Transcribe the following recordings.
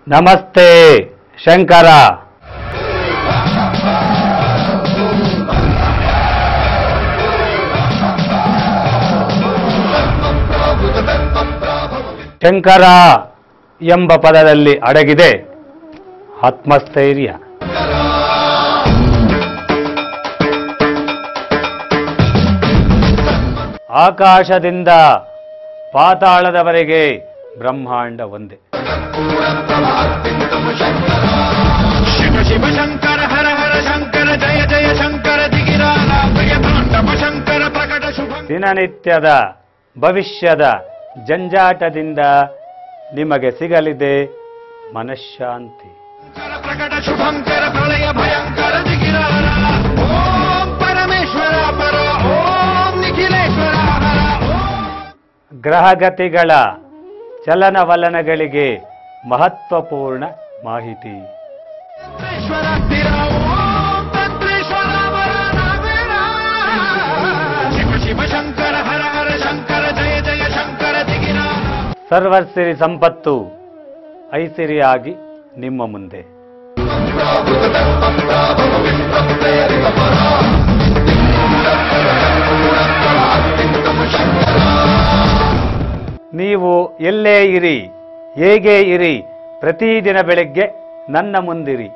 ನಮಸ್ತೆ ಶಂಕರ ಶಂಕರ ಎಂಬ ಪದದಲ್ಲಿ ಅಡಗಿದೆ ಆತ್ಮಸ್ಥೈರ್ಯ ಆಕಾಶದಿಂದ ಪಾತಾಳದವರೆಗೆ ಬ್ರಹ್ಮಾಂಡ ಒಂದೇ ಶಿವ ಶಿವ ಶಂಕರ ಹರ ಹರ ಶಂಕರ ಜಯ ಜಯ ಶಂಕರ ದಿಗಿರಾಲ ಪ್ರಿಯ ತಾಂಡವ ಶಂಕರ ಪ್ರಕಟ ಶುಭ ದಿನನಿತ್ಯದ ಭವಿಷ್ಯದ ಜಂಜಾಟದಿಂದ ನಿಮಗೆ ಸಿಗಲಿದೆ ಮನಃಶಾಂತಿ ಶಂಕರ ಪ್ರಕಟ ಶುಭಂಕರ ಪ್ರಳಯ ಭಯಂಕರ ದಿಗಿರಾಲ ಓಂ ಪರಮೇಶ್ವರ ಪರ ಓಂ ನಿಖಿಲೇಶ್ವರ ಹರ ಓಂ ಗ್ರಹಗತಿಗಳ ಚಲನವಲನಗಳಿಗೆ ಮಹತ್ವಪೂರ್ಣ ಮಾಹಿತಿ ತತ್ರೇಶ್ವರ ಸ್ಥಿರ ಓಂ ತತ್ರೇಶ್ವರ ವರ ನಾವೇರ. ಶಿವ ಶಿವ ಶಂಕರ ಹರ ಹರ ಶಂಕರ ಜಯ ಜಯ ಶಂಕರ ದಿಗಿರಾಲ ಸರ್ವಸಿರಿ ಸಂಪತ್ತು ಐಸಿರಿಯಾಗಿ ನಿಮ್ಮ ಮುಂದೆ ನೀವು ಎಲ್ಲೇ ಇರಿ ಹೇಗೆ ಇರಿ ಪ್ರತಿದಿನ ಬೆಳಗ್ಗೆ ನನ್ನ ಮುಂದಿರಿ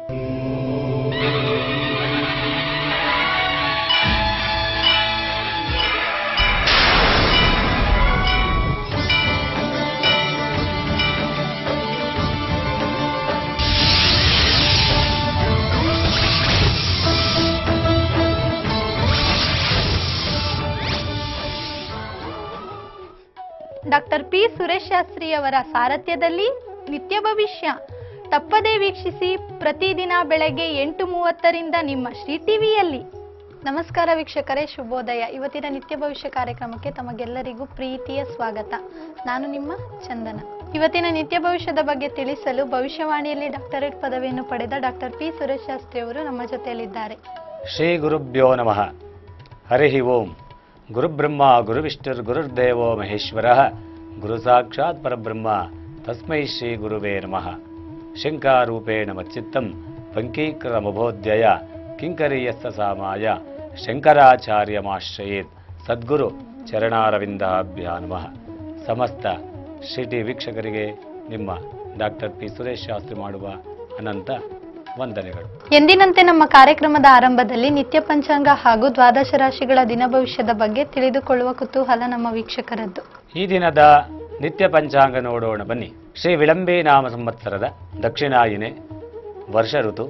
ಡಾಕ್ಟರ್ ಪಿ ಸುರೇಶ್ ಶಾಸ್ತ್ರಿಯವರ ಸಾರಥ್ಯದಲ್ಲಿ ನಿತ್ಯ ಭವಿಷ್ಯ ತಪ್ಪದೇ ವೀಕ್ಷಿಸಿ ಪ್ರತಿದಿನ ಬೆಳಗ್ಗೆ ಎಂಟು ಮೂವತ್ತರಿಂದ ನಿಮ್ಮ ಶ್ರೀ ಟಿವಿಯಲ್ಲಿ ನಮಸ್ಕಾರ ವೀಕ್ಷಕರೇ ಶುಭೋದಯ ಇವತ್ತಿನ ನಿತ್ಯ ಭವಿಷ್ಯ ಕಾರ್ಯಕ್ರಮಕ್ಕೆ ತಮಗೆಲ್ಲರಿಗೂ ಪ್ರೀತಿಯ ಸ್ವಾಗತ ನಾನು ನಿಮ್ಮ ಚಂದನ ಇವತ್ತಿನ ನಿತ್ಯ ಭವಿಷ್ಯದ ಬಗ್ಗೆ ತಿಳಿಸಲು ಭವಿಷ್ಯವಾಣಿಯಲ್ಲಿ ಡಾಕ್ಟರೇಟ್ ಪದವಿಯನ್ನು ಪಡೆದ ಡಾಕ್ಟರ್ ಪಿ ಸುರೇಶ್ ಶಾಸ್ತ್ರಿ ಅವರು ನಮ್ಮ ಜೊತೆಯಲ್ಲಿದ್ದಾರೆ ಶ್ರೀ ಗುರುಭ್ಯೋ ನಮಃ ಹರಿ ಓಂ ಗುರುಬ್ರಹ್ಮ ಗುರುವಿಷ್ಣುರ್ ಗುರುರ್ದೇವೋ ಮಹೇಶ್ವರ ಗುರು ಸಾಕ್ಷಾತ್ ಪರಬ್ರಹ್ಮ ತಸ್ಮೈ ಶ್ರೀ ಗುರುವೇ ನಮಃ ಶಂಕಾರೂಪೇಣ ಮಚ್ಚಿತ್ತಂ ಪಂಕೀಕೃತಮಬೋಧ್ಯಯ ಕಿಂಕರೀಯಸ್ಸ ಸಾಮಾಯ ಶಂಕರಾಚಾರ್ಯಮಾಶ್ರಯೇತ್ ಸದ್ಗುರು ಚರಣಾರವಿಂದಾಭ್ಯಾ ನಮಃ ಸಮಸ್ತ ಶ್ರೀ ಟಿ ವೀಕ್ಷಕರಿಗೆ ನಿಮ್ಮ ಡಾಕ್ಟರ್ ಪಿ ಸುರೇಶ್ ಶಾಸ್ತ್ರಿ ಮಾಡುವ ಅನಂತ ವಂದನೆಗಳು ಎಂದಿನಂತೆ ನಮ್ಮ ಕಾರ್ಯಕ್ರಮದ ಆರಂಭದಲ್ಲಿ ನಿತ್ಯ ಪಂಚಾಂಗ ಹಾಗೂ ದ್ವಾದಶ ರಾಶಿಗಳ ದಿನ ಭವಿಷ್ಯದ ಬಗ್ಗೆ ತಿಳಿದುಕೊಳ್ಳುವ ಕುತೂಹಲ ನಮ್ಮ ವೀಕ್ಷಕರದ್ದು ಈ ದಿನದ ನಿತ್ಯ ಪಂಚಾಂಗ ನೋಡೋಣ ಬನ್ನಿ ಶ್ರೀ ವಿಳಂಬಿ ನಾಮ ಸಂವತ್ಸರದ ದಕ್ಷಿಣಾಯಿನೆ ವರ್ಷ ಋತು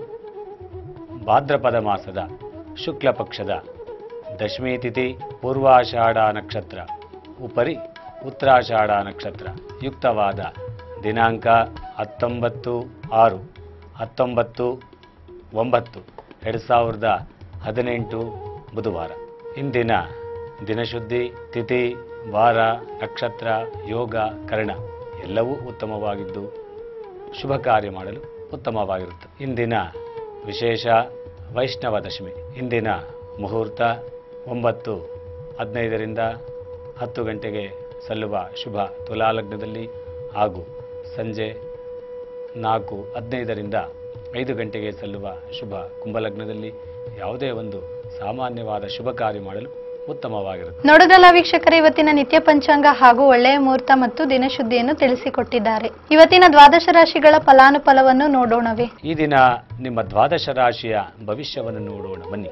ಭಾದ್ರಪದ ಮಾಸದ ಶುಕ್ಲ ಪಕ್ಷದ ದಶಮಿ ತಿಥಿ ಪೂರ್ವಾಷಾಢ ನಕ್ಷತ್ರ ಉಪರಿ ಉತ್ತರಾಷಾಢ ನಕ್ಷತ್ರ ಯುಕ್ತವಾದ ದಿನಾಂಕ ಹತ್ತೊಂಬತ್ತು ಆರು ಹತ್ತೊಂಬತ್ತು ಒಂಬತ್ತು ಎರಡು ಸಾವಿರದ ಹದಿನೆಂಟು ಬುಧವಾರ ಇಂದಿನ ದಿನಶುದ್ಧಿ ತಿಥಿ ವಾರ ನಕ್ಷತ್ರ ಯೋಗ ಕರ್ಣ ಎಲ್ಲವೂ ಉತ್ತಮವಾಗಿದ್ದು ಶುಭ ಕಾರ್ಯ ಮಾಡಲು ಉತ್ತಮವಾಗಿರುತ್ತದೆ ಇಂದಿನ ವಿಶೇಷ ವೈಷ್ಣವ ದಶಮಿ ಇಂದಿನ ಮುಹೂರ್ತ ಒಂಬತ್ತು ಹದಿನೈದರಿಂದ ಹತ್ತು ಗಂಟೆಗೆ ಸಲ್ಲುವ ಶುಭ ತುಲಾಲಗ್ನದಲ್ಲಿ ಹಾಗೂ ಸಂಜೆ ನಾಲ್ಕು ಹದಿನೈದರಿಂದ ಐದು ಗಂಟೆಗೆ ಸಲ್ಲುವ ಶುಭ ಕುಂಭಲಗ್ನದಲ್ಲಿ ಯಾವುದೇ ಒಂದು ಸಾಮಾನ್ಯವಾದ ಶುಭ ಕಾರ್ಯ ಮಾಡಲು ಉತ್ತಮವಾಗಿರುತ್ತೆ ನೋಡೋದಲ್ಲ ವೀಕ್ಷಕರೇ ಇವತ್ತಿನ ನಿತ್ಯ ಪಂಚಾಂಗ ಹಾಗೂ ಒಳ್ಳೆಯ ಮುಹೂರ್ತ ಮತ್ತು ದಿನಶುದ್ಧಿಯನ್ನು ತಿಳಿಸಿಕೊಟ್ಟಿದ್ದಾರೆ ಇವತ್ತಿನ ದ್ವಾದಶ ರಾಶಿಗಳ ಫಲಾನುಫಲವನ್ನು ನೋಡೋಣವೇ ಈ ದಿನ ನಿಮ್ಮ ದ್ವಾದಶ ರಾಶಿಯ ಭವಿಷ್ಯವನ್ನು ನೋಡೋಣ ಬನ್ನಿ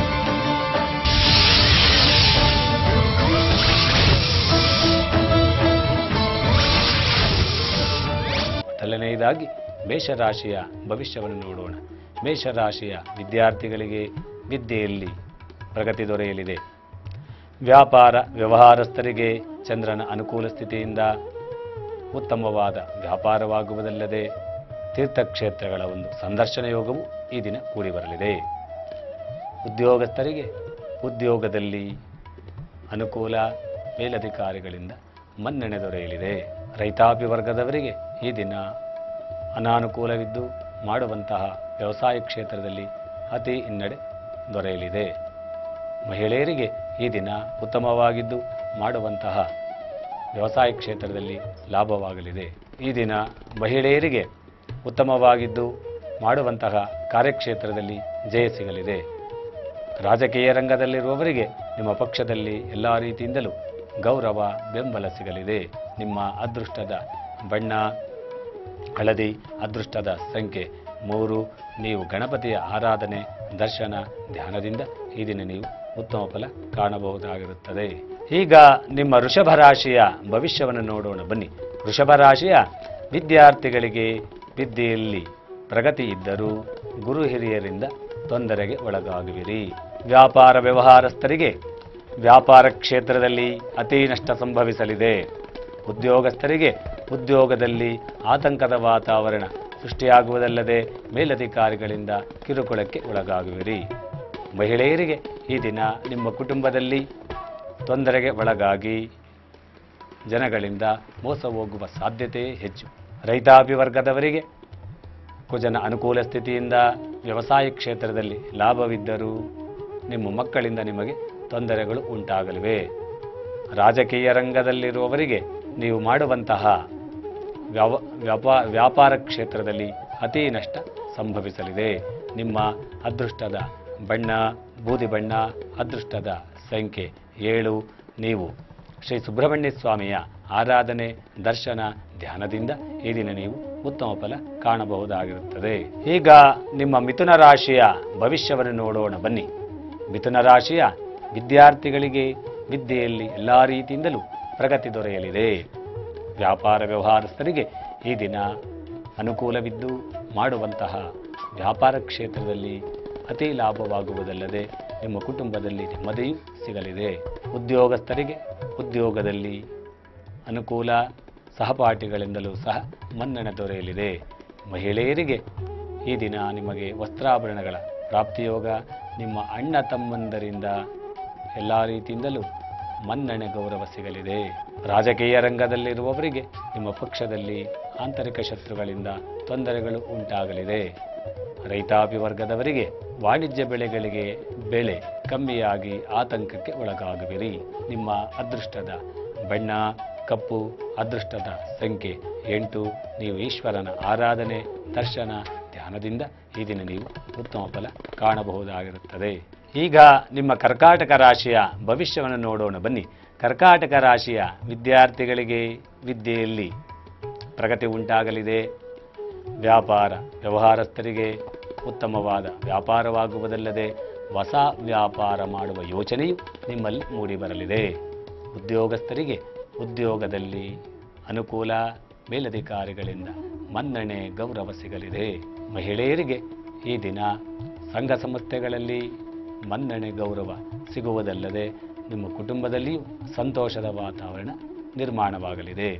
ಮೊದಲನೆಯದಾಗಿ ಮೇಷರಾಶಿಯ ಭವಿಷ್ಯವನ್ನು ನೋಡೋಣ ಮೇಷರಾಶಿಯ ವಿದ್ಯಾರ್ಥಿಗಳಿಗೆ ವಿದ್ಯೆಯಲ್ಲಿ ಪ್ರಗತಿ ದೊರೆಯಲಿದೆ ವ್ಯಾಪಾರ ವ್ಯವಹಾರಸ್ಥರಿಗೆ ಚಂದ್ರನ ಅನುಕೂಲ ಸ್ಥಿತಿಯಿಂದ ಉತ್ತಮವಾದ ವ್ಯಾಪಾರವಾಗುವುದಲ್ಲದೆ ತೀರ್ಥಕ್ಷೇತ್ರಗಳ ಒಂದು ಸಂದರ್ಶನ ಯೋಗವು ಈ ದಿನ ಕೂಡಿ ಬರಲಿದೆ ಉದ್ಯೋಗಸ್ಥರಿಗೆ ಉದ್ಯೋಗದಲ್ಲಿ ಅನುಕೂಲ ಮೇಲಧಿಕಾರಿಗಳಿಂದ ಮನ್ನಣೆ ದೊರೆಯಲಿದೆ ರೈತಾಪಿ ವರ್ಗದವರಿಗೆ ಈ ದಿನ ಅನಾನುಕೂಲವಿದ್ದು ಮಾಡುವಂತಹ ವ್ಯವಸಾಯ ಕ್ಷೇತ್ರದಲ್ಲಿ ಅತಿ ಹಿನ್ನಡೆ ದೊರೆಯಲಿದೆ ಮಹಿಳೆಯರಿಗೆ ಈ ದಿನ ಉತ್ತಮವಾಗಿದ್ದು ಮಾಡುವಂತಹ ವ್ಯವಸಾಯ ಕ್ಷೇತ್ರದಲ್ಲಿ ಲಾಭವಾಗಲಿದೆ ಈ ದಿನ ಮಹಿಳೆಯರಿಗೆ ಉತ್ತಮವಾಗಿದ್ದು ಮಾಡುವಂತಹ ಕಾರ್ಯಕ್ಷೇತ್ರದಲ್ಲಿ ಜಯ ಸಿಗಲಿದೆ ರಾಜಕೀಯ ರಂಗದಲ್ಲಿರುವವರಿಗೆ ನಿಮ್ಮ ಪಕ್ಷದಲ್ಲಿ ಎಲ್ಲ ರೀತಿಯಿಂದಲೂ ಗೌರವ ಬೆಂಬಲ ಸಿಗಲಿದೆ ನಿಮ್ಮ ಅದೃಷ್ಟದ ಬಣ್ಣ ಹಳದಿ ಅದೃಷ್ಟದ ಸಂಖ್ಯೆ ಮೂರು ನೀವು ಗಣಪತಿಯ ಆರಾಧನೆ ದರ್ಶನ ಧ್ಯಾನದಿಂದ ಈ ದಿನ ನೀವು ಉತ್ತಮ ಫಲ ಕಾಣಬಹುದಾಗಿರುತ್ತದೆ ಈಗ ನಿಮ್ಮ ವೃಷಭ ರಾಶಿಯ ಭವಿಷ್ಯವನ್ನು ನೋಡೋಣ ಬನ್ನಿ ವೃಷಭ ರಾಶಿಯ ವಿದ್ಯಾರ್ಥಿಗಳಿಗೆ ವಿದ್ಯೆಯಲ್ಲಿ ಪ್ರಗತಿ ಇದ್ದರೂ ಗುರು ಹಿರಿಯರಿಂದ ತೊಂದರೆಗೆ ಒಳಗಾಗುವಿರಿ ವ್ಯಾಪಾರ ವ್ಯವಹಾರಸ್ಥರಿಗೆ ವ್ಯಾಪಾರ ಕ್ಷೇತ್ರದಲ್ಲಿ ಅತಿ ನಷ್ಟ ಸಂಭವಿಸಲಿದೆ ಉದ್ಯೋಗಸ್ಥರಿಗೆ ಉದ್ಯೋಗದಲ್ಲಿ ಆತಂಕದ ವಾತಾವರಣ ಸೃಷ್ಟಿಯಾಗುವುದಲ್ಲದೆ ಮೇಲಧಿಕಾರಿಗಳಿಂದ ಕಿರುಕುಳಕ್ಕೆ ಒಳಗಾಗುವಿರಿ ಮಹಿಳೆಯರಿಗೆ ಈ ದಿನ ನಿಮ್ಮ ಕುಟುಂಬದಲ್ಲಿ ತೊಂದರೆಗೆ ಒಳಗಾಗಿ ಜನಗಳಿಂದ ಮೋಸ ಹೋಗುವ ಸಾಧ್ಯತೆ ಹೆಚ್ಚು ರೈತಾಪಿ ವರ್ಗದವರಿಗೆ ಕುಜನ ಅನುಕೂಲ ಸ್ಥಿತಿಯಿಂದ ವ್ಯವಸಾಯ ಕ್ಷೇತ್ರದಲ್ಲಿ ಲಾಭವಿದ್ದರೂ ನಿಮ್ಮ ಮಕ್ಕಳಿಂದ ನಿಮಗೆ ತೊಂದರೆಗಳು ಉಂಟಾಗಲಿವೆ ರಾಜಕೀಯ ರಂಗದಲ್ಲಿರುವವರಿಗೆ ನೀವು ಮಾಡುವಂತಹ ವ್ಯವ ವ್ಯಾಪಾ ವ್ಯಾಪಾರ ಕ್ಷೇತ್ರದಲ್ಲಿ ಅತಿ ನಷ್ಟ ಸಂಭವಿಸಲಿದೆ ನಿಮ್ಮ ಅದೃಷ್ಟದ ಬಣ್ಣ ಬೂದಿ ಬಣ್ಣ ಅದೃಷ್ಟದ ಸಂಖ್ಯೆ ಏಳು ನೀವು ಶ್ರೀ ಸುಬ್ರಹ್ಮಣ್ಯ ಸ್ವಾಮಿಯ ಆರಾಧನೆ ದರ್ಶನ ಧ್ಯಾನದಿಂದ ಈ ದಿನ ನೀವು ಉತ್ತಮ ಫಲ ಕಾಣಬಹುದಾಗಿರುತ್ತದೆ ಈಗ ನಿಮ್ಮ ಮಿಥುನ ರಾಶಿಯ ಭವಿಷ್ಯವನ್ನು ನೋಡೋಣ ಬನ್ನಿ ಮಿಥುನ ರಾಶಿಯ ವಿದ್ಯಾರ್ಥಿಗಳಿಗೆ ವಿದ್ಯೆಯಲ್ಲಿ ಎಲ್ಲ ರೀತಿಯಿಂದಲೂ ಪ್ರಗತಿ ದೊರೆಯಲಿದೆ ವ್ಯಾಪಾರ ವ್ಯವಹಾರಸ್ಥರಿಗೆ ಈ ದಿನ ಅನುಕೂಲವಿದ್ದು ಮಾಡುವಂತಹ ವ್ಯಾಪಾರ ಕ್ಷೇತ್ರದಲ್ಲಿ ಅತಿ ಲಾಭವಾಗುವುದಲ್ಲದೆ ನಿಮ್ಮ ಕುಟುಂಬದಲ್ಲಿ ನೆಮ್ಮದಿಯೂ ಸಿಗಲಿದೆ ಉದ್ಯೋಗಸ್ಥರಿಗೆ ಉದ್ಯೋಗದಲ್ಲಿ ಅನುಕೂಲ ಸಹಪಾಠಿಗಳಿಂದಲೂ ಸಹ ಮನ್ನಣೆ ದೊರೆಯಲಿದೆ ಮಹಿಳೆಯರಿಗೆ ಈ ದಿನ ನಿಮಗೆ ವಸ್ತ್ರಾಭರಣಗಳ ಪ್ರಾಪ್ತಿಯೋಗ ನಿಮ್ಮ ಅಣ್ಣ ತಮ್ಮಂದರಿಂದ ಎಲ್ಲ ರೀತಿಯಿಂದಲೂ ಮನ್ನಣೆ ಗೌರವ ಸಿಗಲಿದೆ ರಾಜಕೀಯ ರಂಗದಲ್ಲಿರುವವರಿಗೆ ನಿಮ್ಮ ಪಕ್ಷದಲ್ಲಿ ಆಂತರಿಕ ಶತ್ರುಗಳಿಂದ ತೊಂದರೆಗಳು ಉಂಟಾಗಲಿದೆ ರೈತಾಪಿ ವರ್ಗದವರಿಗೆ ವಾಣಿಜ್ಯ ಬೆಳೆಗಳಿಗೆ ಬೆಳೆ ಕಮ್ಮಿಯಾಗಿ ಆತಂಕಕ್ಕೆ ಒಳಗಾಗುವಿರಿ ನಿಮ್ಮ ಅದೃಷ್ಟದ ಬಣ್ಣ ಕಪ್ಪು ಅದೃಷ್ಟದ ಸಂಖ್ಯೆ ಎಂಟು ನೀವು ಈಶ್ವರನ ಆರಾಧನೆ ದರ್ಶನ ಧ್ಯಾನದಿಂದ ಈ ದಿನ ನೀವು ಉತ್ತಮ ಫಲ ಕಾಣಬಹುದಾಗಿರುತ್ತದೆ ಈಗ ನಿಮ್ಮ ಕರ್ಕಾಟಕ ರಾಶಿಯ ಭವಿಷ್ಯವನ್ನು ನೋಡೋಣ ಬನ್ನಿ ಕರ್ಕಾಟಕ ರಾಶಿಯ ವಿದ್ಯಾರ್ಥಿಗಳಿಗೆ ವಿದ್ಯೆಯಲ್ಲಿ ಪ್ರಗತಿ ಉಂಟಾಗಲಿದೆ ವ್ಯಾಪಾರ ವ್ಯವಹಾರಸ್ಥರಿಗೆ ಉತ್ತಮವಾದ ವ್ಯಾಪಾರವಾಗುವುದಲ್ಲದೆ ಹೊಸ ವ್ಯಾಪಾರ ಮಾಡುವ ಯೋಚನೆಯು ನಿಮ್ಮಲ್ಲಿ ಮೂಡಿಬರಲಿದೆ ಉದ್ಯೋಗಸ್ಥರಿಗೆ ಉದ್ಯೋಗದಲ್ಲಿ ಅನುಕೂಲ ಮೇಲಧಿಕಾರಿಗಳಿಂದ ಮನ್ನಣೆ ಗೌರವ ಸಿಗಲಿದೆ ಮಹಿಳೆಯರಿಗೆ ಈ ದಿನ ಸಂಘ ಸಂಸ್ಥೆಗಳಲ್ಲಿ ಮನ್ನಣೆ ಗೌರವ ಸಿಗುವುದಲ್ಲದೆ ನಿಮ್ಮ ಕುಟುಂಬದಲ್ಲಿಯೂ ಸಂತೋಷದ ವಾತಾವರಣ ನಿರ್ಮಾಣವಾಗಲಿದೆ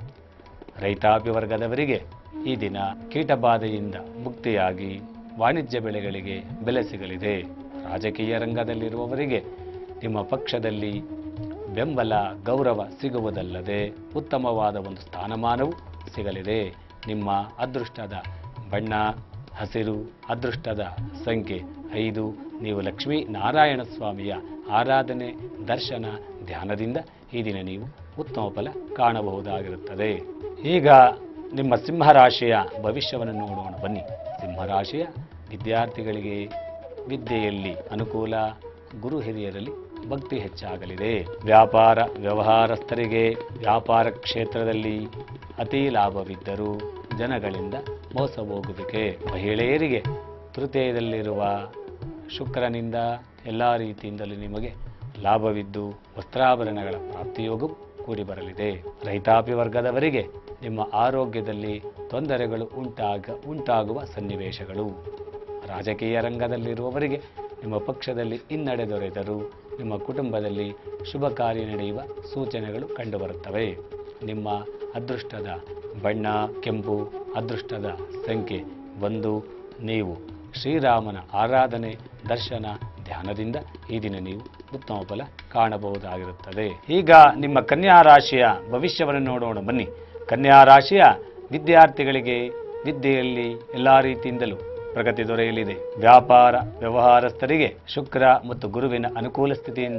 ರೈತಾಪಿ ವರ್ಗದವರಿಗೆ ಈ ದಿನ ಕೀಟಬಾಧೆಯಿಂದ ಮುಕ್ತಿಯಾಗಿ ವಾಣಿಜ್ಯ ಬೆಳೆಗಳಿಗೆ ಬೆಲೆ ಸಿಗಲಿದೆ ರಾಜಕೀಯ ರಂಗದಲ್ಲಿರುವವರಿಗೆ ನಿಮ್ಮ ಪಕ್ಷದಲ್ಲಿ ಬೆಂಬಲ ಗೌರವ ಸಿಗುವುದಲ್ಲದೆ ಉತ್ತಮವಾದ ಒಂದು ಸ್ಥಾನಮಾನವೂ ಸಿಗಲಿದೆ ನಿಮ್ಮ ಅದೃಷ್ಟದ ಬಣ್ಣ ಹಸಿರು ಅದೃಷ್ಟದ ಸಂಖ್ಯೆ ಐದು ನೀವು ಲಕ್ಷ್ಮೀ ನಾರಾಯಣ ಸ್ವಾಮಿಯ ಆರಾಧನೆ ದರ್ಶನ ಧ್ಯಾನದಿಂದ ಈ ದಿನ ನೀವು ಉತ್ತಮ ಫಲ ಕಾಣಬಹುದಾಗಿರುತ್ತದೆ ಈಗ ನಿಮ್ಮ ಸಿಂಹರಾಶಿಯ ಭವಿಷ್ಯವನ್ನು ನೋಡೋಣ ಬನ್ನಿ ಸಿಂಹರಾಶಿಯ ವಿದ್ಯಾರ್ಥಿಗಳಿಗೆ ವಿದ್ಯೆಯಲ್ಲಿ ಅನುಕೂಲ ಗುರು ಹಿರಿಯರಲ್ಲಿ ಭಕ್ತಿ ಹೆಚ್ಚಾಗಲಿದೆ ವ್ಯಾಪಾರ ವ್ಯವಹಾರಸ್ಥರಿಗೆ ವ್ಯಾಪಾರ ಕ್ಷೇತ್ರದಲ್ಲಿ ಅತಿ ಲಾಭವಿದ್ದರೂ ಜನಗಳಿಂದ ಮೋಸ ಹೋಗುವಿಕೆ ಮಹಿಳೆಯರಿಗೆ ತೃತೀಯದಲ್ಲಿರುವ ಶುಕ್ರನಿಂದ ಎಲ್ಲ ರೀತಿಯಿಂದಲೂ ನಿಮಗೆ ಲಾಭವಿದ್ದು ವಸ್ತ್ರಾಭರಣಗಳ ಪ್ರಾಪ್ತಿಯೋಗವು ಕೂಡಿ ಬರಲಿದೆ ರೈತಾಪಿ ವರ್ಗದವರಿಗೆ ನಿಮ್ಮ ಆರೋಗ್ಯದಲ್ಲಿ ತೊಂದರೆಗಳು ಉಂಟಾಗ ಉಂಟಾಗುವ ಸನ್ನಿವೇಶಗಳು ರಾಜಕೀಯ ರಂಗದಲ್ಲಿರುವವರಿಗೆ ನಿಮ್ಮ ಪಕ್ಷದಲ್ಲಿ ಹಿನ್ನಡೆ ದೊರೆತರೂ ನಿಮ್ಮ ಕುಟುಂಬದಲ್ಲಿ ಶುಭ ಕಾರ್ಯ ನಡೆಯುವ ಸೂಚನೆಗಳು ಕಂಡುಬರುತ್ತವೆ ನಿಮ್ಮ ಅದೃಷ್ಟದ ಬಣ್ಣ ಕೆಂಪು ಅದೃಷ್ಟದ ಸಂಖ್ಯೆ ಒಂದು ನೀವು ಶ್ರೀರಾಮನ ಆರಾಧನೆ ದರ್ಶನ ಧ್ಯಾನದಿಂದ ಈ ದಿನ ನೀವು ಉತ್ತಮ ಫಲ ಕಾಣಬಹುದಾಗಿರುತ್ತದೆ ಈಗ ನಿಮ್ಮ ಕನ್ಯಾ ರಾಶಿಯ ಭವಿಷ್ಯವನ್ನು ನೋಡೋಣ ಬನ್ನಿ ಕನ್ಯಾ ರಾಶಿಯ ವಿದ್ಯಾರ್ಥಿಗಳಿಗೆ ವಿದ್ಯೆಯಲ್ಲಿ ಎಲ್ಲ ರೀತಿಯಿಂದಲೂ ಪ್ರಗತಿ ದೊರೆಯಲಿದೆ ವ್ಯಾಪಾರ ವ್ಯವಹಾರಸ್ಥರಿಗೆ ಶುಕ್ರ ಮತ್ತು ಗುರುವಿನ ಅನುಕೂಲ ಸ್ಥಿತಿಯಿಂದ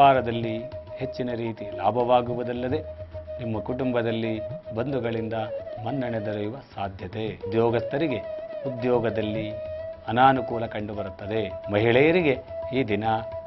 ವ್ಯಾಪಾರದಲ್ಲಿ ಹೆಚ್ಚಿನ ರೀತಿ ಲಾಭವಾಗುವುದಲ್ಲದೆ ನಿಮ್ಮ ಕುಟುಂಬದಲ್ಲಿ ಬಂಧುಗಳಿಂದ ಮನ್ನಣೆ ದೊರೆಯುವ ಸಾಧ್ಯತೆ ಉದ್ಯೋಗಸ್ಥರಿಗೆ ಉದ್ಯೋಗದಲ್ಲಿ ಅನಾನುಕೂಲ ಕಂಡುಬರುತ್ತದೆ ಮಹಿಳೆಯರಿಗೆ ಈ ದಿನ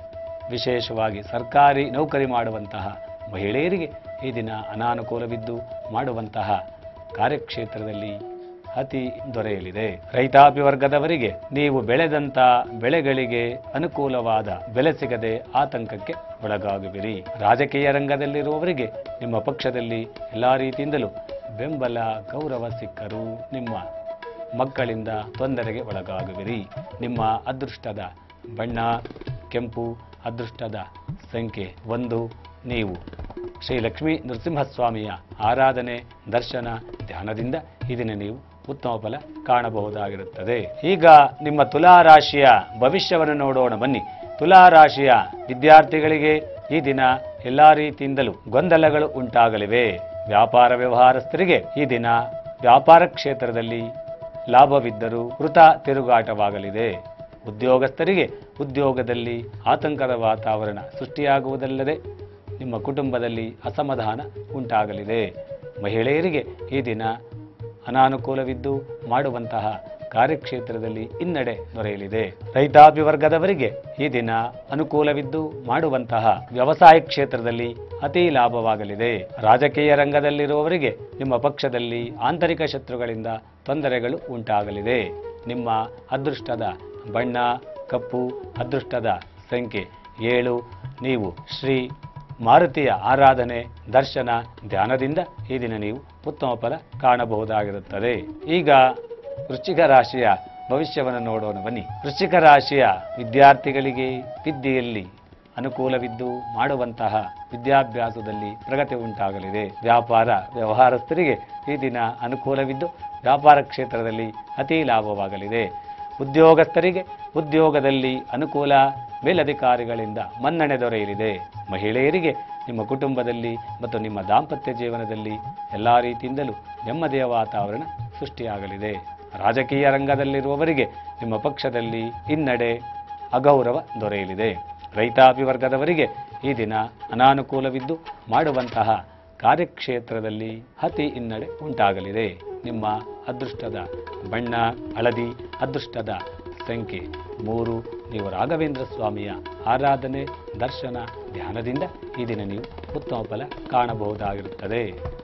ವಿಶೇಷವಾಗಿ ಸರ್ಕಾರಿ ನೌಕರಿ ಮಾಡುವಂತಹ ಮಹಿಳೆಯರಿಗೆ ಈ ದಿನ ಅನಾನುಕೂಲವಿದ್ದು ಮಾಡುವಂತಹ ಕಾರ್ಯಕ್ಷೇತ್ರದಲ್ಲಿ ಅತಿ ದೊರೆಯಲಿದೆ ರೈತಾಪಿ ವರ್ಗದವರಿಗೆ ನೀವು ಬೆಳೆದಂತ ಬೆಳೆಗಳಿಗೆ ಅನುಕೂಲವಾದ ಬೆಲೆ ಸಿಗದೆ ಆತಂಕಕ್ಕೆ ಒಳಗಾಗುವಿರಿ ರಾಜಕೀಯ ರಂಗದಲ್ಲಿರುವವರಿಗೆ ನಿಮ್ಮ ಪಕ್ಷದಲ್ಲಿ ಎಲ್ಲ ರೀತಿಯಿಂದಲೂ ಬೆಂಬಲ ಗೌರವ ಸಿಕ್ಕರೂ ನಿಮ್ಮ ಮಕ್ಕಳಿಂದ ತೊಂದರೆಗೆ ಒಳಗಾಗುವಿರಿ ನಿಮ್ಮ ಅದೃಷ್ಟದ ಬಣ್ಣ ಕೆಂಪು ಅದೃಷ್ಟದ ಸಂಖ್ಯೆ ಒಂದು ನೀವು ಶ್ರೀ ಲಕ್ಷ್ಮೀ ನರಸಿಂಹಸ್ವಾಮಿಯ ಆರಾಧನೆ ದರ್ಶನ ಧ್ಯಾನದಿಂದ ಇದನ್ನು ನೀವು ಉತ್ತಮ ಫಲ ಕಾಣಬಹುದಾಗಿರುತ್ತದೆ ಈಗ ನಿಮ್ಮ ತುಲಾ ರಾಶಿಯ ಭವಿಷ್ಯವನ್ನು ನೋಡೋಣ ಬನ್ನಿ ತುಲಾ ರಾಶಿಯ ವಿದ್ಯಾರ್ಥಿಗಳಿಗೆ ಈ ದಿನ ಎಲ್ಲ ರೀತಿಯಿಂದಲೂ ಗೊಂದಲಗಳು ಉಂಟಾಗಲಿವೆ ವ್ಯಾಪಾರ ವ್ಯವಹಾರಸ್ಥರಿಗೆ ಈ ದಿನ ವ್ಯಾಪಾರ ಕ್ಷೇತ್ರದಲ್ಲಿ ಲಾಭವಿದ್ದರೂ ವೃತ ತಿರುಗಾಟವಾಗಲಿದೆ ಉದ್ಯೋಗಸ್ಥರಿಗೆ ಉದ್ಯೋಗದಲ್ಲಿ ಆತಂಕದ ವಾತಾವರಣ ಸೃಷ್ಟಿಯಾಗುವುದಲ್ಲದೆ ನಿಮ್ಮ ಕುಟುಂಬದಲ್ಲಿ ಅಸಮಾಧಾನ ಉಂಟಾಗಲಿದೆ ಮಹಿಳೆಯರಿಗೆ ಈ ದಿನ ಅನಾನುಕೂಲವಿದ್ದು ಮಾಡುವಂತಹ ಕಾರ್ಯಕ್ಷೇತ್ರದಲ್ಲಿ ಹಿನ್ನಡೆ ದೊರೆಯಲಿದೆ ರೈತಾಪಿ ವರ್ಗದವರಿಗೆ ಈ ದಿನ ಅನುಕೂಲವಿದ್ದು ಮಾಡುವಂತಹ ವ್ಯವಸಾಯ ಕ್ಷೇತ್ರದಲ್ಲಿ ಅತಿ ಲಾಭವಾಗಲಿದೆ ರಾಜಕೀಯ ರಂಗದಲ್ಲಿರುವವರಿಗೆ ನಿಮ್ಮ ಪಕ್ಷದಲ್ಲಿ ಆಂತರಿಕ ಶತ್ರುಗಳಿಂದ ತೊಂದರೆಗಳು ಉಂಟಾಗಲಿದೆ ನಿಮ್ಮ ಅದೃಷ್ಟದ ಬಣ್ಣ ಕಪ್ಪು ಅದೃಷ್ಟದ ಸಂಖ್ಯೆ ಏಳು ನೀವು ಶ್ರೀ ಮಾರುತಿಯ ಆರಾಧನೆ ದರ್ಶನ ಧ್ಯಾನದಿಂದ ಈ ದಿನ ನೀವು ಉತ್ತಮ ಫಲ ಕಾಣಬಹುದಾಗಿರುತ್ತದೆ ಈಗ ವೃಶ್ಚಿಕ ರಾಶಿಯ ಭವಿಷ್ಯವನ್ನು ನೋಡೋಣ ಬನ್ನಿ ವೃಶ್ಚಿಕ ರಾಶಿಯ ವಿದ್ಯಾರ್ಥಿಗಳಿಗೆ ವಿದ್ಯೆಯಲ್ಲಿ ಅನುಕೂಲವಿದ್ದು ಮಾಡುವಂತಹ ವಿದ್ಯಾಭ್ಯಾಸದಲ್ಲಿ ಪ್ರಗತಿ ಉಂಟಾಗಲಿದೆ ವ್ಯಾಪಾರ ವ್ಯವಹಾರಸ್ಥರಿಗೆ ಈ ದಿನ ಅನುಕೂಲವಿದ್ದು ವ್ಯಾಪಾರ ಕ್ಷೇತ್ರದಲ್ಲಿ ಅತಿ ಲಾಭವಾಗಲಿದೆ ಉದ್ಯೋಗಸ್ಥರಿಗೆ ಉದ್ಯೋಗದಲ್ಲಿ ಅನುಕೂಲ ಮೇಲಧಿಕಾರಿಗಳಿಂದ ಮನ್ನಣೆ ದೊರೆಯಲಿದೆ ಮಹಿಳೆಯರಿಗೆ ನಿಮ್ಮ ಕುಟುಂಬದಲ್ಲಿ ಮತ್ತು ನಿಮ್ಮ ದಾಂಪತ್ಯ ಜೀವನದಲ್ಲಿ ಎಲ್ಲ ರೀತಿಯಿಂದಲೂ ನೆಮ್ಮದಿಯ ವಾತಾವರಣ ಸೃಷ್ಟಿಯಾಗಲಿದೆ ರಾಜಕೀಯ ರಂಗದಲ್ಲಿರುವವರಿಗೆ ನಿಮ್ಮ ಪಕ್ಷದಲ್ಲಿ ಹಿನ್ನಡೆ ಅಗೌರವ ದೊರೆಯಲಿದೆ ರೈತಾಪಿ ವರ್ಗದವರಿಗೆ ಈ ದಿನ ಅನಾನುಕೂಲವಿದ್ದು ಮಾಡುವಂತಹ ಕಾರ್ಯಕ್ಷೇತ್ರದಲ್ಲಿ ಅತಿ ಹಿನ್ನಡೆ ಉಂಟಾಗಲಿದೆ ನಿಮ್ಮ ಅದೃಷ್ಟದ ಬಣ್ಣ ಹಳದಿ ಅದೃಷ್ಟದ ಸಂಖ್ಯೆ ಮೂರು ನೀವು ರಾಘವೇಂದ್ರ ಸ್ವಾಮಿಯ ಆರಾಧನೆ ದರ್ಶನ ಧ್ಯಾನದಿಂದ ಈ ದಿನ ನೀವು ಉತ್ತಮ ಫಲ ಕಾಣಬಹುದಾಗಿರುತ್ತದೆ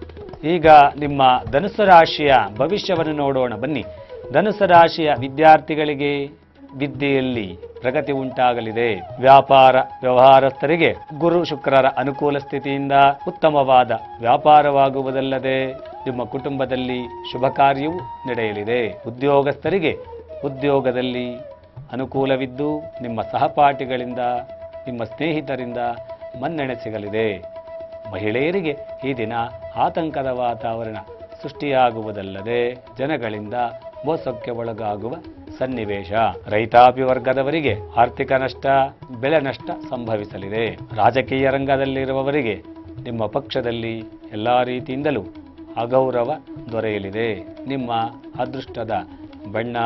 ಈಗ ನಿಮ್ಮ ಧನುಸು ರಾಶಿಯ ಭವಿಷ್ಯವನ್ನು ನೋಡೋಣ ಬನ್ನಿ ಧನುಸು ರಾಶಿಯ ವಿದ್ಯಾರ್ಥಿಗಳಿಗೆ ವಿದ್ಯೆಯಲ್ಲಿ ಪ್ರಗತಿ ಉಂಟಾಗಲಿದೆ ವ್ಯಾಪಾರ ವ್ಯವಹಾರಸ್ಥರಿಗೆ ಗುರು ಶುಕ್ರರ ಅನುಕೂಲ ಸ್ಥಿತಿಯಿಂದ ಉತ್ತಮವಾದ ವ್ಯಾಪಾರವಾಗುವುದಲ್ಲದೆ ನಿಮ್ಮ ಕುಟುಂಬದಲ್ಲಿ ಶುಭ ಕಾರ್ಯವೂ ನಡೆಯಲಿದೆ ಉದ್ಯೋಗಸ್ಥರಿಗೆ ಉದ್ಯೋಗದಲ್ಲಿ ಅನುಕೂಲವಿದ್ದು ನಿಮ್ಮ ಸಹಪಾಠಿಗಳಿಂದ ನಿಮ್ಮ ಸ್ನೇಹಿತರಿಂದ ಮನ್ನಣೆ ಸಿಗಲಿದೆ ಮಹಿಳೆಯರಿಗೆ ಈ ದಿನ ಆತಂಕದ ವಾತಾವರಣ ಸೃಷ್ಟಿಯಾಗುವುದಲ್ಲದೆ ಜನಗಳಿಂದ ಮೋಸಕ್ಕೆ ಒಳಗಾಗುವ ಸನ್ನಿವೇಶ ರೈತಾಪಿ ವರ್ಗದವರಿಗೆ ಆರ್ಥಿಕ ನಷ್ಟ ಬೆಳೆ ನಷ್ಟ ಸಂಭವಿಸಲಿದೆ ರಾಜಕೀಯ ರಂಗದಲ್ಲಿರುವವರಿಗೆ ನಿಮ್ಮ ಪಕ್ಷದಲ್ಲಿ ಎಲ್ಲ ರೀತಿಯಿಂದಲೂ ಅಗೌರವ ದೊರೆಯಲಿದೆ ನಿಮ್ಮ ಅದೃಷ್ಟದ ಬಣ್ಣ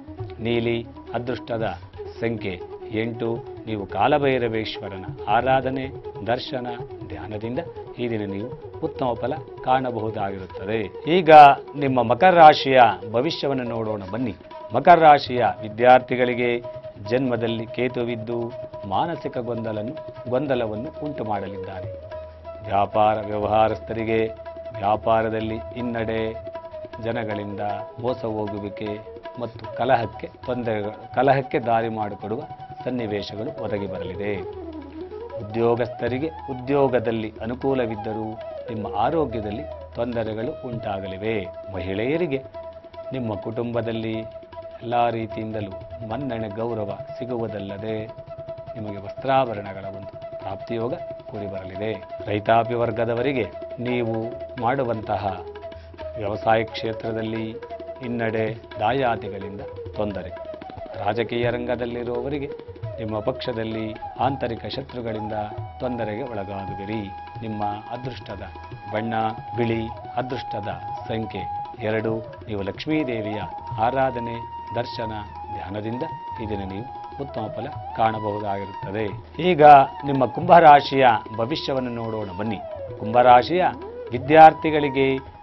ನೀಲಿ ಅದೃಷ್ಟದ ಸಂಖ್ಯೆ ಎಂಟು ನೀವು ಕಾಲಭೈರವೇಶ್ವರನ ಆರಾಧನೆ ದರ್ಶನ ಧ್ಯಾನದಿಂದ ಈ ದಿನ ನೀವು ಉತ್ತಮ ಫಲ ಕಾಣಬಹುದಾಗಿರುತ್ತದೆ ಈಗ ನಿಮ್ಮ ಮಕರ ರಾಶಿಯ ಭವಿಷ್ಯವನ್ನು ನೋಡೋಣ ಬನ್ನಿ ಮಕರ ರಾಶಿಯ ವಿದ್ಯಾರ್ಥಿಗಳಿಗೆ ಜನ್ಮದಲ್ಲಿ ಕೇತುವಿದ್ದು ಮಾನಸಿಕ ಗೊಂದಲನ್ನು ಗೊಂದಲವನ್ನು ಉಂಟು ಮಾಡಲಿದ್ದಾನೆ ವ್ಯಾಪಾರ ವ್ಯವಹಾರಸ್ಥರಿಗೆ ವ್ಯಾಪಾರದಲ್ಲಿ ಹಿನ್ನಡೆ ಜನಗಳಿಂದ ಮೋಸ ಹೋಗುವಿಕೆ ಮತ್ತು ಕಲಹಕ್ಕೆ ತೊಂದರೆ ಕಲಹಕ್ಕೆ ದಾರಿ ಮಾಡಿಕೊಡುವ ಸನ್ನಿವೇಶಗಳು ಒದಗಿ ಬರಲಿದೆ ಉದ್ಯೋಗಸ್ಥರಿಗೆ ಉದ್ಯೋಗದಲ್ಲಿ ಅನುಕೂಲವಿದ್ದರೂ ನಿಮ್ಮ ಆರೋಗ್ಯದಲ್ಲಿ ತೊಂದರೆಗಳು ಉಂಟಾಗಲಿವೆ ಮಹಿಳೆಯರಿಗೆ ನಿಮ್ಮ ಕುಟುಂಬದಲ್ಲಿ ಎಲ್ಲ ರೀತಿಯಿಂದಲೂ ಮನ್ನಣೆ ಗೌರವ ಸಿಗುವುದಲ್ಲದೆ ನಿಮಗೆ ವಸ್ತ್ರಾಭರಣಗಳ ಒಂದು ಪ್ರಾಪ್ತಿಯೋಗ ಕೂಡಿ ಬರಲಿದೆ ರೈತಾಪಿ ವರ್ಗದವರಿಗೆ ನೀವು ಮಾಡುವಂತಹ ವ್ಯವಸಾಯ ಕ್ಷೇತ್ರದಲ್ಲಿ ಹಿನ್ನಡೆ ದಾಯಾದಿಗಳಿಂದ ತೊಂದರೆ ರಾಜಕೀಯ ರಂಗದಲ್ಲಿರುವವರಿಗೆ ನಿಮ್ಮ ಪಕ್ಷದಲ್ಲಿ ಆಂತರಿಕ ಶತ್ರುಗಳಿಂದ ತೊಂದರೆಗೆ ಒಳಗಾಗುವಿರಿ ನಿಮ್ಮ ಅದೃಷ್ಟದ ಬಣ್ಣ ಬಿಳಿ ಅದೃಷ್ಟದ ಸಂಖ್ಯೆ ಎರಡು ನೀವು ಲಕ್ಷ್ಮೀದೇವಿಯ ಆರಾಧನೆ ದರ್ಶನ ಧ್ಯಾನದಿಂದ ಈ ದಿನ ನೀವು ಉತ್ತಮ ಫಲ ಕಾಣಬಹುದಾಗಿರುತ್ತದೆ ಈಗ ನಿಮ್ಮ ಕುಂಭರಾಶಿಯ ಭವಿಷ್ಯವನ್ನು ನೋಡೋಣ ಬನ್ನಿ ಕುಂಭರಾಶಿಯ ವಿದ್ಯಾರ್ಥಿಗಳಿಗೆ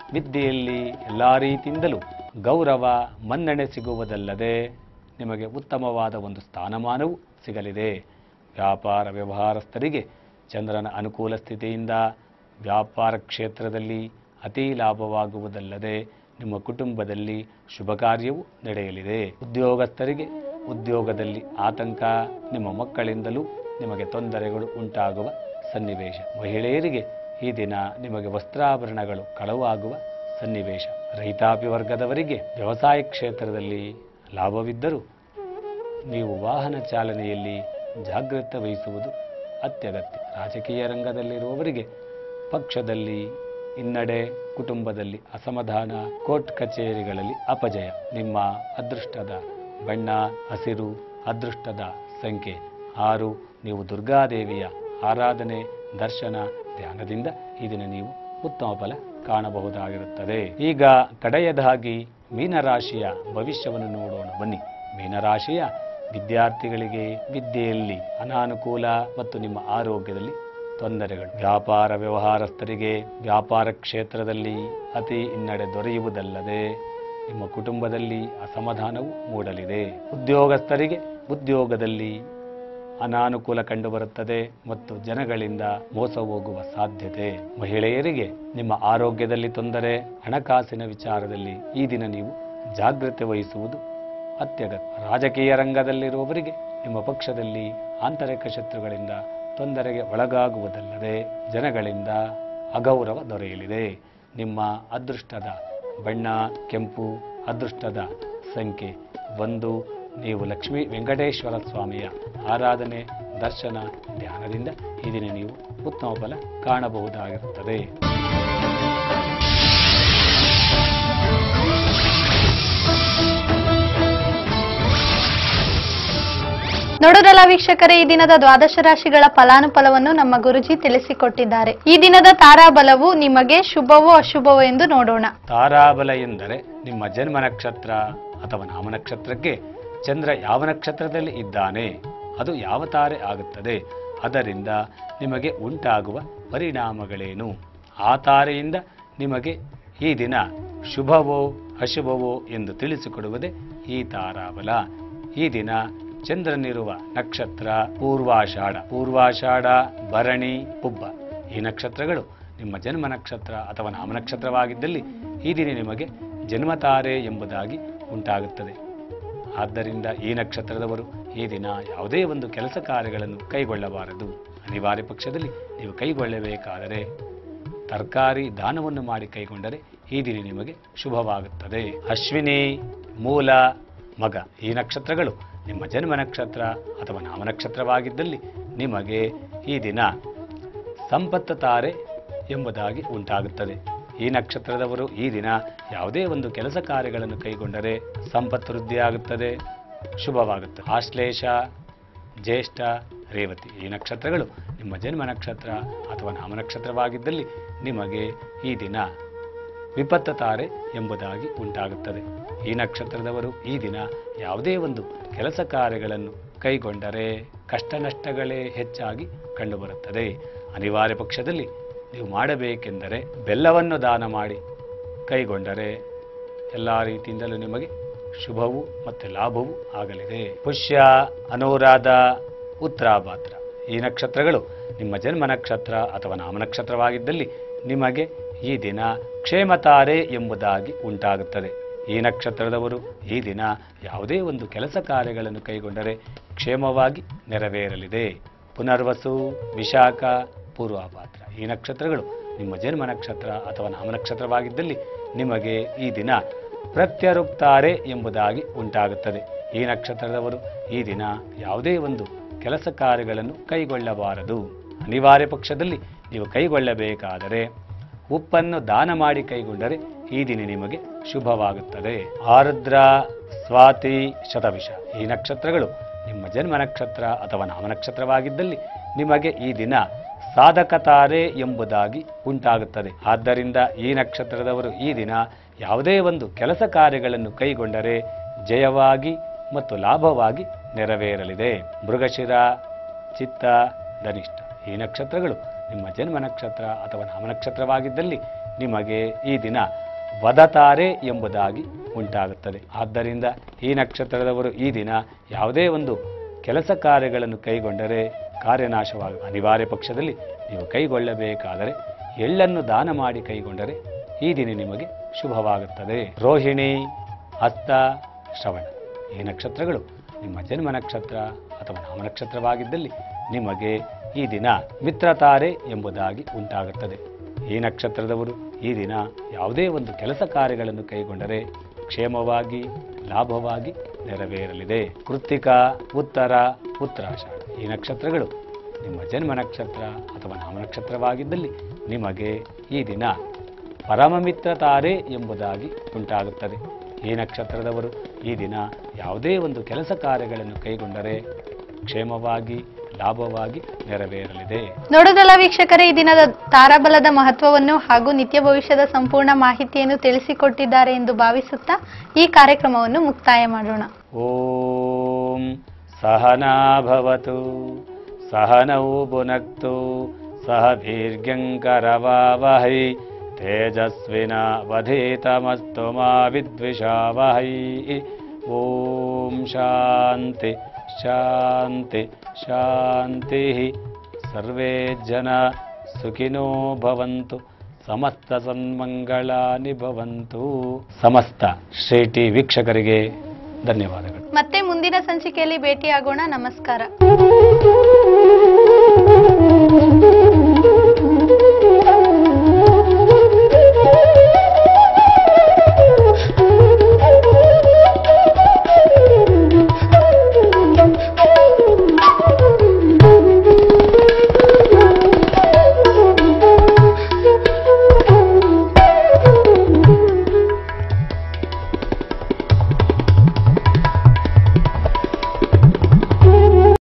ವಿದ್ಯೆಯಲ್ಲಿ ಎಲ್ಲ ರೀತಿಯಿಂದಲೂ ಗೌರವ ಮನ್ನಣೆ ಸಿಗುವುದಲ್ಲದೆ ನಿಮಗೆ ಉತ್ತಮವಾದ ಒಂದು ಸ್ಥಾನಮಾನವೂ ಸಿಗಲಿದೆ ವ್ಯಾಪಾರ ವ್ಯವಹಾರಸ್ಥರಿಗೆ ಚಂದ್ರನ ಅನುಕೂಲ ಸ್ಥಿತಿಯಿಂದ ವ್ಯಾಪಾರ ಕ್ಷೇತ್ರದಲ್ಲಿ ಅತಿ ಲಾಭವಾಗುವುದಲ್ಲದೆ ನಿಮ್ಮ ಕುಟುಂಬದಲ್ಲಿ ಶುಭ ಕಾರ್ಯವೂ ನಡೆಯಲಿದೆ ಉದ್ಯೋಗಸ್ಥರಿಗೆ ಉದ್ಯೋಗದಲ್ಲಿ ಆತಂಕ ನಿಮ್ಮ ಮಕ್ಕಳಿಂದಲೂ ನಿಮಗೆ ತೊಂದರೆಗಳು ಉಂಟಾಗುವ ಸನ್ನಿವೇಶ ಮಹಿಳೆಯರಿಗೆ ಈ ದಿನ ನಿಮಗೆ ವಸ್ತ್ರಾಭರಣಗಳು ಕಳವಾಗುವ ಸನ್ನಿವೇಶ ರೈತಾಪಿ ವರ್ಗದವರಿಗೆ ವ್ಯವಸಾಯ ಕ್ಷೇತ್ರದಲ್ಲಿ ಲಾಭವಿದ್ದರೂ ನೀವು ವಾಹನ ಚಾಲನೆಯಲ್ಲಿ ಜಾಗೃತೆ ವಹಿಸುವುದು ಅತ್ಯಗತ್ಯ ರಾಜಕೀಯ ರಂಗದಲ್ಲಿರುವವರಿಗೆ ಪಕ್ಷದಲ್ಲಿ ಹಿನ್ನಡೆ ಕುಟುಂಬದಲ್ಲಿ ಅಸಮಾಧಾನ ಕೋರ್ಟ್ ಕಚೇರಿಗಳಲ್ಲಿ ಅಪಜಯ ನಿಮ್ಮ ಅದೃಷ್ಟದ ಬಣ್ಣ ಹಸಿರು ಅದೃಷ್ಟದ ಸಂಖ್ಯೆ ಆರು ನೀವು ದುರ್ಗಾದೇವಿಯ ಆರಾಧನೆ ದರ್ಶನ ಧ್ಯಾನದಿಂದ ಈ ದಿನ ನೀವು ಉತ್ತಮ ಫಲ ಕಾಣಬಹುದಾಗಿರುತ್ತದೆ ಈಗ ಕಡೆಯದಾಗಿ ಮೀನರಾಶಿಯ ಭವಿಷ್ಯವನ್ನು ನೋಡೋಣ ಬನ್ನಿ ಮೀನರಾಶಿಯ ವಿದ್ಯಾರ್ಥಿಗಳಿಗೆ ವಿದ್ಯೆಯಲ್ಲಿ ಅನಾನುಕೂಲ ಮತ್ತು ನಿಮ್ಮ ಆರೋಗ್ಯದಲ್ಲಿ ತೊಂದರೆಗಳು ವ್ಯಾಪಾರ ವ್ಯವಹಾರಸ್ಥರಿಗೆ ವ್ಯಾಪಾರ ಕ್ಷೇತ್ರದಲ್ಲಿ ಅತಿ ಹಿನ್ನಡೆ ದೊರೆಯುವುದಲ್ಲದೆ ನಿಮ್ಮ ಕುಟುಂಬದಲ್ಲಿ ಅಸಮಾಧಾನವು ಮೂಡಲಿದೆ ಉದ್ಯೋಗಸ್ಥರಿಗೆ ಉದ್ಯೋಗದಲ್ಲಿ ಅನಾನುಕೂಲ ಕಂಡುಬರುತ್ತದೆ ಮತ್ತು ಜನಗಳಿಂದ ಮೋಸ ಹೋಗುವ ಸಾಧ್ಯತೆ ಮಹಿಳೆಯರಿಗೆ ನಿಮ್ಮ ಆರೋಗ್ಯದಲ್ಲಿ ತೊಂದರೆ ಹಣಕಾಸಿನ ವಿಚಾರದಲ್ಲಿ ಈ ದಿನ ನೀವು ಜಾಗೃತೆ ವಹಿಸುವುದು ಅತ್ಯಗತ್ಯ ರಾಜಕೀಯ ರಂಗದಲ್ಲಿರುವವರಿಗೆ ನಿಮ್ಮ ಪಕ್ಷದಲ್ಲಿ ಆಂತರಿಕ ಶತ್ರುಗಳಿಂದ ತೊಂದರೆಗೆ ಒಳಗಾಗುವುದಲ್ಲದೆ ಜನಗಳಿಂದ ಅಗೌರವ ದೊರೆಯಲಿದೆ ನಿಮ್ಮ ಅದೃಷ್ಟದ ಬಣ್ಣ ಕೆಂಪು ಅದೃಷ್ಟದ ಸಂಖ್ಯೆ ಒಂದು ನೀವು ಲಕ್ಷ್ಮೀ ವೆಂಕಟೇಶ್ವರ ಸ್ವಾಮಿಯ ಆರಾಧನೆ ದರ್ಶನ ಧ್ಯಾನದಿಂದ ಈ ದಿನ ನೀವು ಉತ್ತಮ ಫಲ ಕಾಣಬಹುದಾಗಿರುತ್ತದೆ ನೋಡೋದಲ್ಲ ವೀಕ್ಷಕರೇ ಈ ದಿನದ ದ್ವಾದಶ ರಾಶಿಗಳ ಫಲಾನುಫಲವನ್ನು ನಮ್ಮ ಗುರುಜಿ ತಿಳಿಸಿಕೊಟ್ಟಿದ್ದಾರೆ ಈ ದಿನದ ತಾರಾಬಲವು ನಿಮಗೆ ಶುಭವೋ ಅಶುಭವೋ ಎಂದು ನೋಡೋಣ ತಾರಾಬಲ ಎಂದರೆ ನಿಮ್ಮ ಜನ್ಮ ನಕ್ಷತ್ರ ಅಥವಾ ನಾಮ ನಕ್ಷತ್ರಕ್ಕೆ ಚಂದ್ರ ಯಾವ ನಕ್ಷತ್ರದಲ್ಲಿ ಇದ್ದಾನೆ ಅದು ಯಾವ ತಾರೆ ಆಗುತ್ತದೆ ಅದರಿಂದ ನಿಮಗೆ ಉಂಟಾಗುವ ಪರಿಣಾಮಗಳೇನು ಆ ತಾರೆಯಿಂದ ನಿಮಗೆ ಈ ದಿನ ಶುಭವೋ ಅಶುಭವೋ ಎಂದು ತಿಳಿಸಿಕೊಡುವುದೇ ಈ ತಾರಾಬಲ ಈ ದಿನ ಚಂದ್ರನಿರುವ ನಕ್ಷತ್ರ ಪೂರ್ವಾಷಾಢ ಪೂರ್ವಾಷಾಢ ಭರಣಿ ಪುಬ್ಬ ಈ ನಕ್ಷತ್ರಗಳು ನಿಮ್ಮ ಜನ್ಮ ನಕ್ಷತ್ರ ಅಥವಾ ನಾಮ ನಕ್ಷತ್ರವಾಗಿದ್ದಲ್ಲಿ ಈ ದಿನ ನಿಮಗೆ ಜನ್ಮತಾರೆ ಎಂಬುದಾಗಿ ಉಂಟಾಗುತ್ತದೆ ಆದ್ದರಿಂದ ಈ ನಕ್ಷತ್ರದವರು ಈ ದಿನ ಯಾವುದೇ ಒಂದು ಕೆಲಸ ಕಾರ್ಯಗಳನ್ನು ಕೈಗೊಳ್ಳಬಾರದು ಅನಿವಾರ್ಯ ಪಕ್ಷದಲ್ಲಿ ನೀವು ಕೈಗೊಳ್ಳಬೇಕಾದರೆ ತರಕಾರಿ ದಾನವನ್ನು ಮಾಡಿ ಕೈಗೊಂಡರೆ ಈ ದಿನ ನಿಮಗೆ ಶುಭವಾಗುತ್ತದೆ ಅಶ್ವಿನಿ ಮೂಲ ಮಗ ಈ ನಕ್ಷತ್ರಗಳು ನಿಮ್ಮ ಜನ್ಮ ನಕ್ಷತ್ರ ಅಥವಾ ನಾಮ ನಕ್ಷತ್ರವಾಗಿದ್ದಲ್ಲಿ ನಿಮಗೆ ಈ ದಿನ ಸಂಪತ್ತ ತಾರೆ ಎಂಬುದಾಗಿ ಉಂಟಾಗುತ್ತದೆ ಈ ನಕ್ಷತ್ರದವರು ಈ ದಿನ ಯಾವುದೇ ಒಂದು ಕೆಲಸ ಕಾರ್ಯಗಳನ್ನು ಕೈಗೊಂಡರೆ ಸಂಪತ್ತು ವೃದ್ಧಿಯಾಗುತ್ತದೆ ಶುಭವಾಗುತ್ತದೆ ಆಶ್ಲೇಷ ಜ್ಯೇಷ್ಠ ರೇವತಿ ಈ ನಕ್ಷತ್ರಗಳು ನಿಮ್ಮ ಜನ್ಮ ನಕ್ಷತ್ರ ಅಥವಾ ನಾಮ ನಕ್ಷತ್ರವಾಗಿದ್ದಲ್ಲಿ ನಿಮಗೆ ಈ ದಿನ ವಿಪತ್ತ ತಾರೆ ಎಂಬುದಾಗಿ ಉಂಟಾಗುತ್ತದೆ ಈ ನಕ್ಷತ್ರದವರು ಈ ದಿನ ಯಾವುದೇ ಒಂದು ಕೆಲಸ ಕಾರ್ಯಗಳನ್ನು ಕೈಗೊಂಡರೆ ಕಷ್ಟ ನಷ್ಟಗಳೇ ಹೆಚ್ಚಾಗಿ ಕಂಡುಬರುತ್ತದೆ ಅನಿವಾರ್ಯ ಪಕ್ಷದಲ್ಲಿ ನೀವು ಮಾಡಬೇಕೆಂದರೆ ಬೆಲ್ಲವನ್ನು ದಾನ ಮಾಡಿ ಕೈಗೊಂಡರೆ ಎಲ್ಲ ರೀತಿಯಿಂದಲೂ ನಿಮಗೆ ಶುಭವೂ ಮತ್ತು ಲಾಭವೂ ಆಗಲಿದೆ ಪುಷ್ಯ ಅನುರಾಧ ಉತ್ತರಾಭಾದ್ರ ಈ ನಕ್ಷತ್ರಗಳು ನಿಮ್ಮ ಜನ್ಮ ನಕ್ಷತ್ರ ಅಥವಾ ನಾಮ ನಕ್ಷತ್ರವಾಗಿದ್ದಲ್ಲಿ ನಿಮಗೆ ಈ ದಿನ ಕ್ಷೇಮತಾರೆ ಎಂಬುದಾಗಿ ಉಂಟಾಗುತ್ತದೆ ಈ ನಕ್ಷತ್ರದವರು ಈ ದಿನ ಯಾವುದೇ ಒಂದು ಕೆಲಸ ಕಾರ್ಯಗಳನ್ನು ಕೈಗೊಂಡರೆ ಕ್ಷೇಮವಾಗಿ ನೆರವೇರಲಿದೆ ಪುನರ್ವಸು ವಿಶಾಖ ಪೂರ್ವಾಭಾದ್ರ ಈ ನಕ್ಷತ್ರಗಳು ನಿಮ್ಮ ಜನ್ಮ ನಕ್ಷತ್ರ ಅಥವಾ ನಾಮ ನಕ್ಷತ್ರವಾಗಿದ್ದಲ್ಲಿ ನಿಮಗೆ ಈ ದಿನ ಪ್ರತ್ಯರುಕ್ತಾರೆ ಎಂಬುದಾಗಿ ಉಂಟಾಗುತ್ತದೆ ಈ ನಕ್ಷತ್ರದವರು ಈ ದಿನ ಯಾವುದೇ ಒಂದು ಕೆಲಸ ಕಾರ್ಯಗಳನ್ನು ಕೈಗೊಳ್ಳಬಾರದು ಅನಿವಾರ್ಯ ಪಕ್ಷದಲ್ಲಿ ನೀವು ಕೈಗೊಳ್ಳಬೇಕಾದರೆ ಉಪ್ಪನ್ನು ದಾನ ಮಾಡಿ ಕೈಗೊಂಡರೆ ಈ ದಿನ ನಿಮಗೆ ಶುಭವಾಗುತ್ತದೆ ಆರುದ್ರ ಸ್ವಾತಿ ಶತವಿಷ ಈ ನಕ್ಷತ್ರಗಳು ನಿಮ್ಮ ಜನ್ಮ ನಕ್ಷತ್ರ ಅಥವಾ ನಾಮ ನಕ್ಷತ್ರವಾಗಿದ್ದಲ್ಲಿ ನಿಮಗೆ ಈ ದಿನ ಸಾಧಕತಾರೆ ಎಂಬುದಾಗಿ ಉಂಟಾಗುತ್ತದೆ ಆದ್ದರಿಂದ ಈ ನಕ್ಷತ್ರದವರು ಈ ದಿನ ಯಾವುದೇ ಒಂದು ಕೆಲಸ ಕಾರ್ಯಗಳನ್ನು ಕೈಗೊಂಡರೆ ಜಯವಾಗಿ ಮತ್ತು ಲಾಭವಾಗಿ ನೆರವೇರಲಿದೆ ಮೃಗಶಿರ ಚಿತ್ತ ಧನಿಷ್ಠ ಈ ನಕ್ಷತ್ರಗಳು ನಿಮ್ಮ ಜನ್ಮ ನಕ್ಷತ್ರ ಅಥವಾ ನಾಮ ನಕ್ಷತ್ರವಾಗಿದ್ದಲ್ಲಿ ನಿಮಗೆ ಈ ದಿನ ವದತಾರೆ ಎಂಬುದಾಗಿ ಉಂಟಾಗುತ್ತದೆ ಆದ್ದರಿಂದ ಈ ನಕ್ಷತ್ರದವರು ಈ ದಿನ ಯಾವುದೇ ಒಂದು ಕೆಲಸ ಕಾರ್ಯಗಳನ್ನು ಕೈಗೊಂಡರೆ ಕಾರ್ಯನಾಶವಾಗ ಅನಿವಾರ್ಯ ಪಕ್ಷದಲ್ಲಿ ನೀವು ಕೈಗೊಳ್ಳಬೇಕಾದರೆ ಎಳ್ಳನ್ನು ದಾನ ಮಾಡಿ ಕೈಗೊಂಡರೆ ಈ ದಿನ ನಿಮಗೆ ಶುಭವಾಗುತ್ತದೆ ರೋಹಿಣಿ ಹಸ್ತ ಶ್ರವಣ ಈ ನಕ್ಷತ್ರಗಳು ನಿಮ್ಮ ಜನ್ಮ ನಕ್ಷತ್ರ ಅಥವಾ ನಾಮ ನಕ್ಷತ್ರವಾಗಿದ್ದಲ್ಲಿ ನಿಮಗೆ ಈ ದಿನ ಮಿತ್ರತಾರೆ ಎಂಬುದಾಗಿ ಉಂಟಾಗುತ್ತದೆ ಈ ನಕ್ಷತ್ರದವರು ಈ ದಿನ ಯಾವುದೇ ಒಂದು ಕೆಲಸ ಕಾರ್ಯಗಳನ್ನು ಕೈಗೊಂಡರೆ ಕ್ಷೇಮವಾಗಿ ಲಾಭವಾಗಿ ನೆರವೇರಲಿದೆ ಕೃತ್ತಿಕ ಉತ್ತರ ಉತ್ತರಾಷಾಢ ಈ ನಕ್ಷತ್ರಗಳು ನಿಮ್ಮ ಜನ್ಮ ನಕ್ಷತ್ರ ಅಥವಾ ನಾಮ ನಕ್ಷತ್ರವಾಗಿದ್ದಲ್ಲಿ ನಿಮಗೆ ಈ ದಿನ ಪರಮಮಿತ್ರ ತಾರೆ ಎಂಬುದಾಗಿ ಉಂಟಾಗುತ್ತದೆ ಈ ನಕ್ಷತ್ರದವರು ಈ ದಿನ ಯಾವುದೇ ಒಂದು ಕೆಲಸ ಕಾರ್ಯಗಳನ್ನು ಕೈಗೊಂಡರೆ ಕ್ಷೇಮವಾಗಿ ಲಾಭವಾಗಿ ನೆರವೇರಲಿದೆ ನೋಡೋದಲ್ಲ ವೀಕ್ಷಕರೇ ಈ ದಿನದ ತಾರಾಬಲದ ಮಹತ್ವವನ್ನು ಹಾಗೂ ನಿತ್ಯ ಭವಿಷ್ಯದ ಸಂಪೂರ್ಣ ಮಾಹಿತಿಯನ್ನು ತಿಳಿಸಿಕೊಟ್ಟಿದ್ದಾರೆ ಎಂದು ಭಾವಿಸುತ್ತಾ ಈ ಕಾರ್ಯಕ್ರಮವನ್ನು ಮುಕ್ತಾಯ ಮಾಡೋಣ ಓಂ ಸಹನಾಭವತು ಸಹನೌ ಭುನಕ್ತು ಸಹ ದೀರ್ಘಂಕರವಾವಹೈ ತೇಜಸ್ವಿನ ವಧೀತಮಸ್ತು ಮಾ ವಿದ್ವಿಷಾವಹೈ ಓಂ ಶಾಂತಿ ಶಾಂತಿ ಶಾಂತಿ ಸರ್ವೇ ಜನ ಸುಖಿನೋ ಭವಂತು ಸಮಸ್ತ ಸನ್ಮಂಗಳಾನಿ ಭವಂತು ಸಮಸ್ತ ಶ್ರೀ ಟಿ ವೀಕ್ಷಕರಿಗೆ ಧನ್ಯವಾದಗಳು ಮತ್ತೆ ಮುಂದಿನ ಸಂಚಿಕೆಯಲ್ಲಿ ಭೇಟಿಯಾಗೋಣ ನಮಸ್ಕಾರ